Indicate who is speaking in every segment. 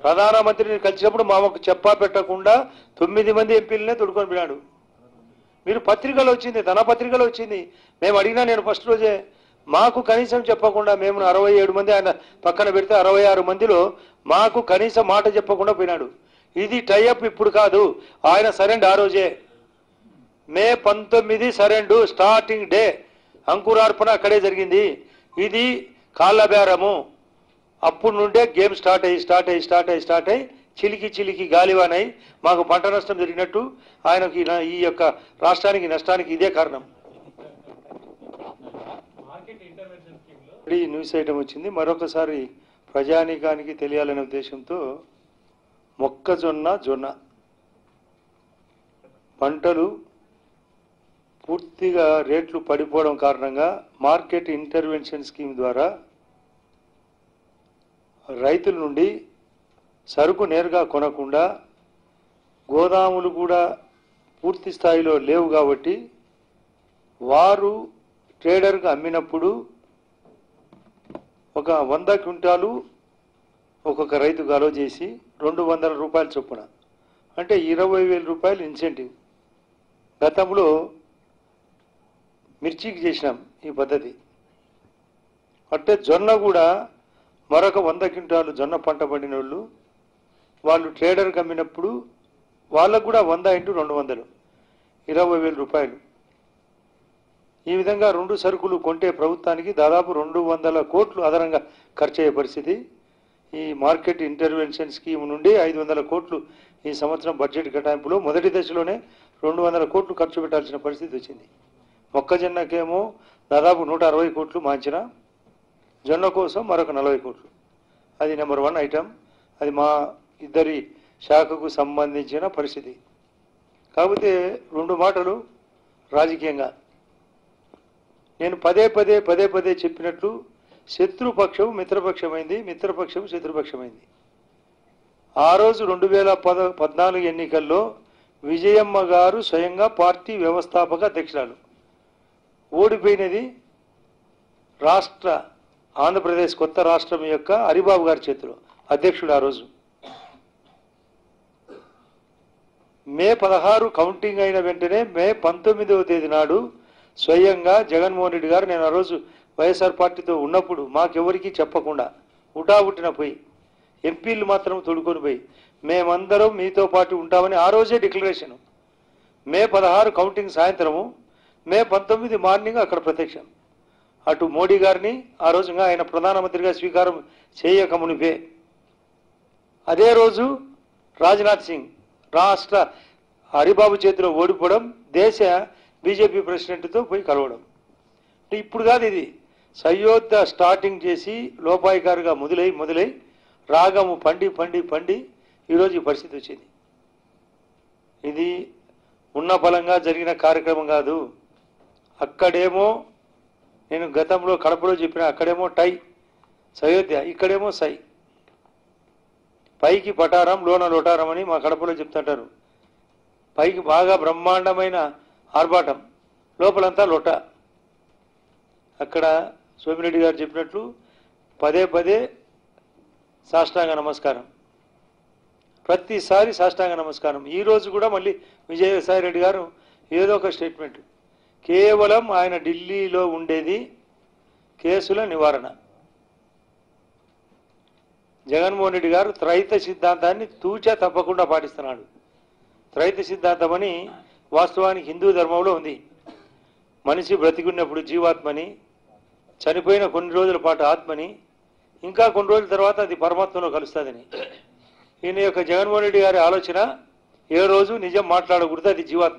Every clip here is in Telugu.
Speaker 1: ప్రధానమంత్రిని కలిసినప్పుడు మామకు చెప్పా పెట్టకుండా తొమ్మిది మంది ఎంపీలనే తొడుకొని పోయినాడు మీరు పత్రికలో వచ్చింది ధన పత్రికలో వచ్చింది మేము అడిగినా నేను ఫస్ట్ రోజే మాకు కనీసం చెప్పకుండా మేము అరవై ఏడు మంది ఆయన పక్కన పెడితే అరవై ఆరు మందిలో మాకు కనీసం మాట చెప్పకుండా పోయినాడు ఇది టైఅప్ ఇప్పుడు కాదు ఆయన సరెండ్ ఆ రోజే మే పంతొమ్మిది సరెండు స్టార్టింగ్ డే అంకురార్పణ అక్కడే జరిగింది ఇది కాళ్ళ బేరము అప్పుడు నుండే గేమ్ స్టార్ట్ అయ్యి స్టార్ట్ అయ్యి స్టార్ట్ అయ్యి స్టార్ట్ అయ్యి చిలికి చిలికి గాలివానై మాకు పంట నష్టం జరిగినట్టు ఆయనకి నా- ఈ యొక్క రాష్ట్రానికి నష్టానికి ఇదే కారణం
Speaker 2: మార్కెట్ ఇంటర్వెన్షన్ స్కీమ్ లో
Speaker 1: ఇప్పుడు ఈ న్యూస్ ఐటమ్ వచ్చింది మరొకసారి ప్రజానీకానికి తెలియాలనే ఉద్దేశంతో మొక్కజొన్న జొన్న పంటలు పూర్తిగా రేట్లు పడిపోవడం కారణంగా మార్కెట్ ఇంటర్వెన్షన్ స్కీమ్ ద్వారా రైతుల నుండి సరుకు నేరుగా కొనకుండా గోదాములు కూడా పూర్తి స్థాయిలో లేవు కాబట్టి వారు ట్రేడర్కు అమ్మినప్పుడు ఒక వంద క్వింటాలు ఒక్కొక్క రైతుకు అలో చేసి రెండు వందల రూపాయల చొప్పున అంటే ఇరవై వేల రూపాయలు ఇన్సెంటివ్ గతంలో మిర్చికి చేసినాం ఈ పద్ధతి అంటే జొన్న కూడా మరొక వంద క్వింటాలు జొన్న పంట పండిన వాళ్ళు వాళ్ళు ట్రేడర్కి అమ్మినప్పుడు వాళ్ళకు కూడా వంద ఇంటూ రెండు వందలు ఇరవై వేల రూపాయలు ఈ విధంగా రెండు సరుకులు కొంటే ప్రభుత్వానికి దాదాపు రెండు వందల కోట్లు అదనంగా ఖర్చు అయ్యే పరిస్థితి ఈ మార్కెట్ ఇంటర్వెన్షన్ స్కీమ్ నుండి ఐదు వందల కోట్లు ఈ సంవత్సరం బడ్జెట్ కేటాయింపులో మొదటి దశలోనే రెండు వందల కోట్లు ఖర్చు పెట్టాల్సిన పరిస్థితి వచ్చింది మొక్కజొన్నకేమో దాదాపు నూట అరవై కోట్లు మాంచిన జొన్న కోసం మరొక నలభై కోట్లు అది నెంబర్ వన్ ఐటమ్ అది మా ఇద్దరి శాఖకు సంబంధించిన పరిస్థితి కాకపోతే రెండు మాటలు రాజకీయంగా నేను పదే పదే పదే పదే చెప్పినట్లు శత్రుపక్షం మిత్రపక్షమైంది మిత్రపక్షం శత్రుపక్షమైంది ఆ రోజు రెండు వేల పద పద్నాలుగు ఎన్నికల్లో విజయమ్మ గారు స్వయంగా పార్టీ వ్యవస్థాపక అధ్యక్షురాలు ఓడిపోయినది రాష్ట్ర ఆంధ్రప్రదేశ్ కొత్త రాష్ట్రం యొక్క హరిబాబు గారి చేతిలో అధ్యక్షుడు ఆ రోజు మే పదహారు కౌంటింగ్ అయిన వెంటనే మే పంతొమ్మిదవ తేదీ నాడు స్వయంగా జగన్మోహన్ రెడ్డి గారు నేను ఆ రోజు వైఎస్ఆర్ పార్టీతో ఉన్నప్పుడు మాకెవరికి చెప్పకుండా ఉటాబుట్టిన పోయి ఎంపీలు మాత్రం తొడుకొని పోయి మేమందరం మీతో పాటు ఉంటామని ఆ రోజే డిక్లరేషన్ మే పదహారు కౌంటింగ్ సాయంత్రము మే పంతొమ్మిది మార్నింగ్ అక్కడ ప్రత్యక్షం అటు మోడీ గారిని ఆ రోజు ఇంకా ఆయన ప్రధానమంత్రిగా స్వీకారం చేయక మునిపే అదే రోజు రాజ్నాథ్ సింగ్ రాష్ట్ర హరిబాబు చేతిలో ఓడిపోవడం దేశ బీజేపీ ప్రెసిడెంట్తో పోయి కలవడం అంటే ఇప్పుడు కాదు ఇది సయోధ్య స్టార్టింగ్ చేసి లోపాయికారుగా మొదలై మొదలై రాగము పండి పండి పండి ఈరోజు ఈ పరిస్థితి వచ్చింది ఇది ఉన్న బలంగా జరిగిన కార్యక్రమం కాదు అక్కడేమో నేను గతంలో కడపలో చెప్పిన అక్కడేమో టై సయోధ్య ఇక్కడేమో సై పైకి పటారం లోన లోటారం అని మా కడపలో చెప్తుంటారు పైకి బాగా బ్రహ్మాండమైన ఆర్భాటం లోపలంతా లొట అక్కడ సోమిరెడ్డి గారు చెప్పినట్లు పదే పదే సాష్టాంగ నమస్కారం ప్రతిసారి సాష్టాంగ నమస్కారం ఈ రోజు కూడా మళ్ళీ విజయసాయి రెడ్డి గారు ఏదో ఒక స్టేట్మెంట్ కేవలం ఆయన ఢిల్లీలో ఉండేది కేసుల నివారణ జగన్మోహన్ రెడ్డి గారు త్రైత సిద్ధాంతాన్ని తూచా తప్పకుండా పాటిస్తున్నాడు త్రైత సిద్ధాంతం అని వాస్తవానికి హిందూ ధర్మంలో ఉంది మనిషి బ్రతికున్నప్పుడు జీవాత్మని చనిపోయిన కొన్ని రోజుల పాటు ఆత్మని ఇంకా కొన్ని రోజుల తర్వాత అది పరమాత్మలో కలుస్తుందని ఈయన యొక్క జగన్మోహన్ రెడ్డి గారి ఆలోచన ఏ రోజు నిజం మాట్లాడకూడదు అది జీవాత్మ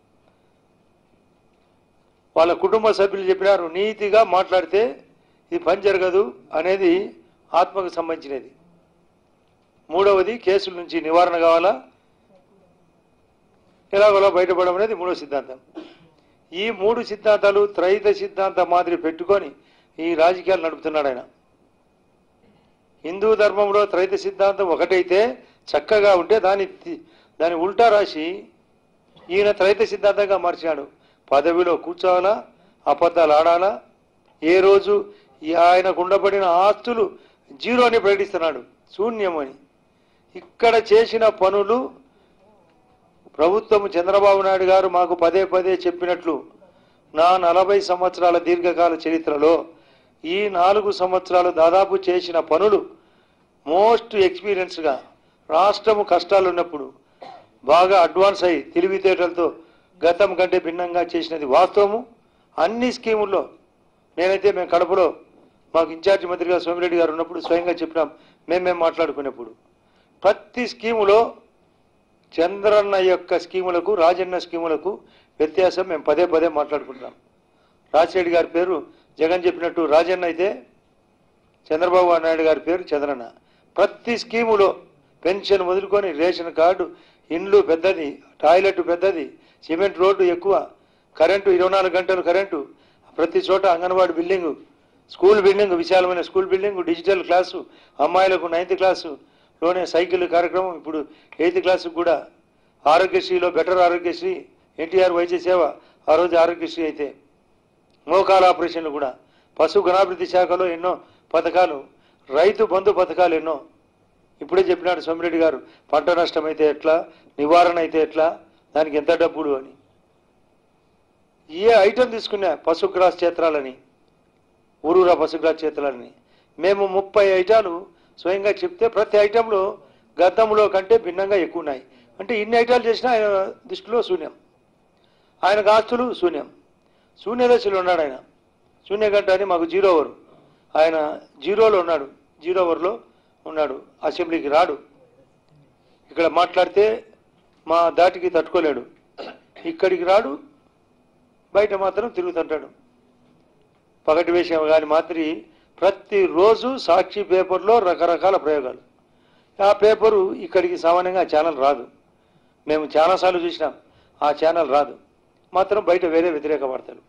Speaker 1: వాళ్ళ కుటుంబ సభ్యులు చెప్పినారు నీతిగా మాట్లాడితే ఇది పని జరగదు అనేది ఆత్మకు సంబంధించినది మూడవది కేసుల నుంచి నివారణ కావాలా ఎలాగోలా బయటపడడం అనేది మూడో సిద్ధాంతం ఈ మూడు సిద్ధాంతాలు త్రైత సిద్ధాంత మాదిరి పెట్టుకొని ఈ రాజకీయాలు నడుపుతున్నాడు ఆయన హిందూ ధర్మంలో త్రైత సిద్ధాంతం ఒకటైతే చక్కగా ఉంటే దాని తి- దాని ఉల్టా రాసి ఈయన త్రైత సిద్ధాంతంగా మార్చాడు పదవిలో కూర్చోవాలా అబద్ధాలు ఆడాలా ఏ రోజు ఈ ఆయనకు ఉండబడిన ఆస్తులు జీరో అని ప్రకటిస్తున్నాడు శూన్యం అని ఇక్కడ చేసిన పనులు ప్రభుత్వం చంద్రబాబు నాయుడు గారు మాకు పదే పదే చెప్పినట్లు నా నలభై సంవత్సరాల దీర్ఘకాల చరిత్రలో ఈ నాలుగు సంవత్సరాలు దాదాపు చేసిన పనులు మోస్ట్ ఎక్స్పీరియన్స్గా రాష్ట్రము కష్టాలు ఉన్నప్పుడు బాగా అడ్వాన్స్ అయ్యి తెలివితేటలతో గతం కంటే భిన్నంగా చేసినది వాస్తవము అన్ని స్కీముల్లో నేనైతే మేము కడపలో మాకు ఇన్ఛార్జి మంత్రిగా సోమిరెడ్డి గారు ఉన్నప్పుడు స్వయంగా చెప్పినాం మేము మేము మాట్లాడుకునేప్పుడు ప్రతి స్కీములో చంద్రన్న యొక్క స్కీములకు రాజన్న స్కీములకు వ్యత్యాసం మేము పదే పదే మాట్లాడుకుంటున్నాం రాజశేఖర్ గారి పేరు జగన్ చెప్పినట్టు రాజన్న అయితే చంద్రబాబు నాయుడు గారి పేరు చంద్రన్న ప్రతి స్కీములో పెన్షన్ మొదలుకొని రేషన్ కార్డు ఇండ్లు పెద్దది టాయిలెట్ పెద్దది సిమెంట్ రోడ్డు ఎక్కువ కరెంటు ఇరవై నాలుగు గంటలు కరెంటు ప్రతి చోట అంగన్వాడీ బిల్డింగు స్కూల్ బిల్డింగ్ విశాలమైన స్కూల్ బిల్డింగ్ డిజిటల్ క్లాసు అమ్మాయిలకు నైన్త్ క్లాసు లోనే సైకిల్ కార్యక్రమం ఇప్పుడు ఎయిత్ క్లాసు కూడా ఆరోగ్యశ్రీలో బెటర్ ఆరోగ్యశ్రీ ఎన్టీఆర్ వైద్య సేవ ఆ రోజు ఆరోగ్యశ్రీ అయితే మోకాల ఆపరేషన్లు కూడా పశు గణాభివృద్ధి శాఖలో ఎన్నో పథకాలు రైతు బంధు పథకాలు ఎన్నో ఇప్పుడే చెప్పినాడు సోమిరెడ్డి గారు పంట నష్టం అయితే ఎట్లా నివారణ అయితే ఎట్లా దానికి ఎంత డబ్బులు అని ఏ ఐటెం తీసుకున్నా పశుగ్రాస్ క్షేత్రాలని ఊరూరా పశుగ్రాస్ క్షేత్రాలని మేము ముప్పై ఐటాలు స్వయంగా చెప్తే ప్రతి ఐటెంలో గతంలో కంటే భిన్నంగా ఎక్కువ ఉన్నాయి అంటే ఇన్ని ఐటాలు చేసినా ఆయన దృష్టిలో శూన్యం ఆయనకు ఆస్తులు శూన్యం శూన్యదశలో ఉన్నాడు ఆయన శూన్యగంట అని మాకు జీరో ఓవర్ ఆయన జీరోలో ఉన్నాడు జీరో ఓవర్లో ఉన్నాడు అసెంబ్లీకి రాడు ఇక్కడ మాట్లాడితే మా దాటికి తట్టుకోలేడు ఇక్కడికి రాడు బయట మాత్రం తిరుగుతుంటాడు పగటి విషయం కానీ మాత్రి ప్రతిరోజు సాక్షి పేపర్లో రకరకాల ప్రయోగాలు ఆ పేపరు ఇక్కడికి సామాన్యంగా ఆ ఛానల్ రాదు మేము చాలాసార్లు చూసినాం ఆ ఛానల్ రాదు మాత్రం బయట వేరే వ్యతిరేక వార్తలు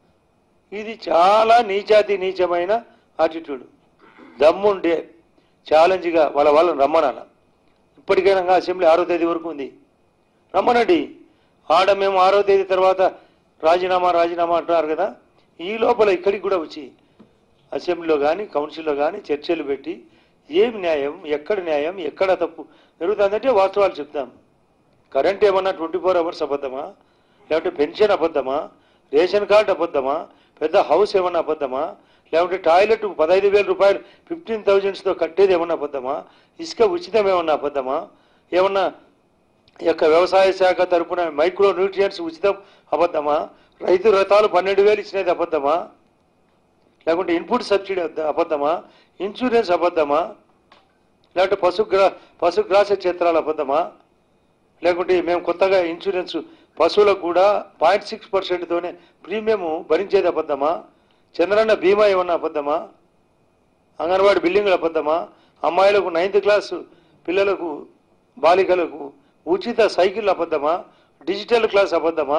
Speaker 1: ఇది చాలా నీచాతి నీచమైన ఆటిట్యూడ్ దమ్ముండే ఛాలెంజ్గా వాళ్ళ వాళ్ళని రమ్మనాల ఇప్పటికైనా అసెంబ్లీ ఆరో తేదీ వరకు ఉంది రమ్మనండి ఆడ మేము ఆరో తేదీ తర్వాత రాజీనామా రాజీనామా అంటున్నారు కదా ఈ లోపల ఇక్కడికి కూడా వచ్చి అసెంబ్లీలో కానీ కౌన్సిల్లో కానీ చర్చలు పెట్టి ఏం న్యాయం ఎక్కడ న్యాయం ఎక్కడ తప్పు జరుగుతుందంటే వాస్తవాలు చెప్తాం కరెంట్ ఏమన్నా ట్వంటీ ఫోర్ అవర్స్ అబద్ధమా లేకుంటే పెన్షన్ అబద్ధమా రేషన్ కార్డు అబద్ధమా పెద్ద హౌస్ ఏమన్నా అబద్ధమా లేకుంటే టాయిలెట్ పదహైదు వేల రూపాయలు ఫిఫ్టీన్ థౌజండ్స్తో కట్టేది ఏమన్నా అబద్ధమా ఇసుక ఉచితం ఏమన్నా అబద్ధమా ఏమన్నా ఈ యొక్క వ్యవసాయ శాఖ తరపున మైక్రో న్యూట్రియంట్స్ ఉచితం అబద్ధమా రైతు రథాలు పన్నెండు వేలు ఇచ్చినది అబద్ధమా లేకుంటే ఇన్పుట్ సబ్సిడీ అబద్ధ- అబద్ధమా ఇన్సూరెన్స్ అబద్ధమా లేకుంటే పశుగ్రా పశుగ్రాస క్షేత్రాలు అబద్ధమా లేకుంటే మేము కొత్తగా ఇన్సూరెన్స్ పశువులకు కూడా పాయింట్ సిక్స్ పర్సెంట్తోనే ప్రీమియం భరించేది అబద్ధమా చంద్రన్న బీమా ఏమన్నా అబద్ధమా అంగన్వాడీ బిల్డింగ్లు అబద్ధమా అమ్మాయిలకు నైన్త్ క్లాస్ పిల్లలకు బాలికలకు ఉచిత సైకిల్ అబద్ధమా డిజిటల్ క్లాస్ అబద్ధమా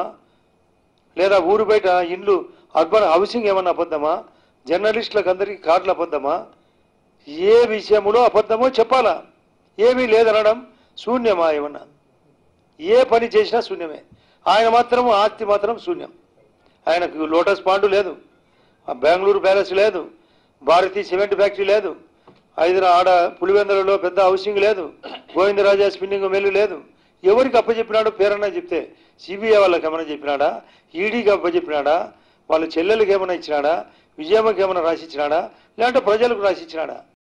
Speaker 1: లేదా ఊరు బయట ఇండ్లు అర్బన్ హౌసింగ్ ఏమన్నా అబద్ధమా జర్నలిస్టులకు అందరికీ కార్డులు అబద్ధమా ఏ విషయంలో అబద్ధమో చెప్పాలా ఏమీ లేదనడం శూన్యమా ఏమన్నా ఏ పని చేసినా శూన్యమే ఆయన మాత్రం ఆస్తి మాత్రం శూన్యం ఆయనకు లోటస్ పాండు లేదు ఆ బెంగళూరు ప్యాలెస్ లేదు భారతీ సిమెంట్ ఫ్యాక్టరీ లేదు హైదరా ఆడ పులివెందులలో పెద్ద హౌసింగ్ లేదు గోవిందరాజా స్పిన్నింగ్ మిల్లు లేదు ఎవరికి అప్పచెప్పినాడో పేరన్నా చెప్తే సిబిఐ వాళ్ళకి ఏమైనా చెప్పినాడా ఈడీకి అప్పచెప్పినాడా వాళ్ళ చెల్లెలకి ఏమైనా ఇచ్చినాడా విజయమ్మకి ఏమైనా రాసి ఇచ్చినాడా లేదంటే ప్రజలకు రాసి ఇచ్చినాడా